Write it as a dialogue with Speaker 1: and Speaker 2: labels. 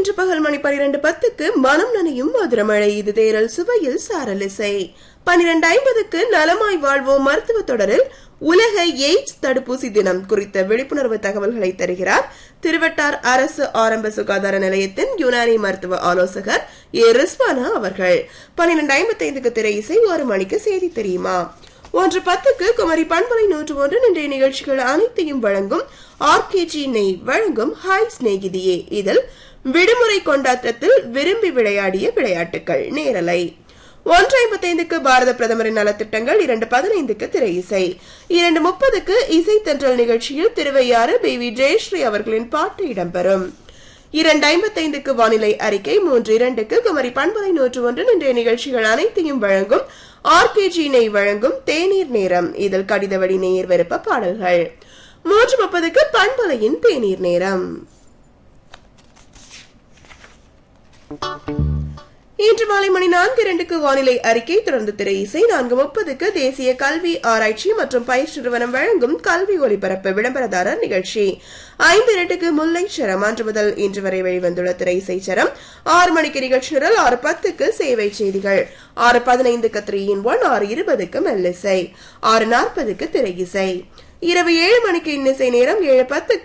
Speaker 1: இன்று பகல் மணி பனிரெண்டு பத்துக்கு மனம் நனையும் மதுரமழை இது தேரல் சுவையில் சாரலிசை பனிரெண்டு ஐம்பதுக்கு நலமாய் வாழ்வோம் மருத்துவ தொடரில் உலக எய்ட்ஸ் தடுப்பூசி தினம் குறித்த விழிப்புணர்வு தகவல்களை தருகிறார் திருவட்டார் அரசு ஆரம்ப சுகாதார நிலையத்தின் யுனானி மருத்துவ ஆலோசகர் ஏ ரிஸ்வானா அவர்கள் பன்னிரண்டு ஐம்பத்தி ஐந்துக்கு திரை இசை ஒரு மணிக்கு செய்தி தெரியுமா ஒன்று பத்துக்கு குமரி பண்பலை நூற்று ஒன்று இன்றைய நிகழ்ச்சிகள் அனைத்தையும் வழங்கும் ஆர்கேஜி நெய் வழங்கும் ஹாய் சிநேகிதியே இதில் விடுமுறை கொண்டாட்டத்தில் விரும்பி விளையாடிய விளையாட்டுகள் நேரலை ஒன்று ஐம்பத்தைந்துக்கு பாரத பிரதமரின் நலத்திட்டங்கள் இரண்டு பதினைந்துக்கு திரை இசை இரண்டு முப்பதுக்கு இசை தென்றல் நிகழ்ச்சியில் திருவையாறு பி வி ஜெயஸ்ரீ அவர்களின் பாட்டு இடம்பெறும் இரண்டு ஐம்பத்தைந்துக்கு வானிலை அறிக்கை மூன்று இரண்டுக்கு குமரி பண்பலை நூற்று ஒன்று இன்றைய நிகழ்ச்சிகள் அனைத்தையும் வழங்கும் ஆர்கேஜி நெய் வழங்கும் தேநீர் நேரம் இதில் கடித வழி நேர் விருப்ப பாடல்கள் மூன்று முப்பதுக்கு பண்பலையின் தேநீர் நேரம் இன்று மாலை மணி நான்கு இரண்டுக்கு வானிலை அறிக்கை தொடர்ந்து திரை இசை நான்கு முப்பதுக்கு தேசிய கல்வி ஆராய்ச்சி மற்றும் பயிற்சி நிறுவனம் வழங்கும் கல்வி ஒலிபரப்பு விளம்பரதாரர் நிகழ்ச்சி ஐந்து இரண்டுக்கு முல்லை சரம் அன்று முதல் இன்று வரை வெளிவந்துள்ள திரை இசை சரம் ஆறு மணிக்கு நிகழ்ச்சி நிரல் ஆறு பத்துக்கு சேவை செய்திகள் ஆறு பதினைந்துக்கு த்ரீ இன் ஒன் ஆறு இருபதுக்கு மெல்லிசை ஆறு நாற்பதுக்கு திரை இசை இரவு ஏழு மணிக்கு இன்னிசை நேரம் ஏழு பத்துக்கு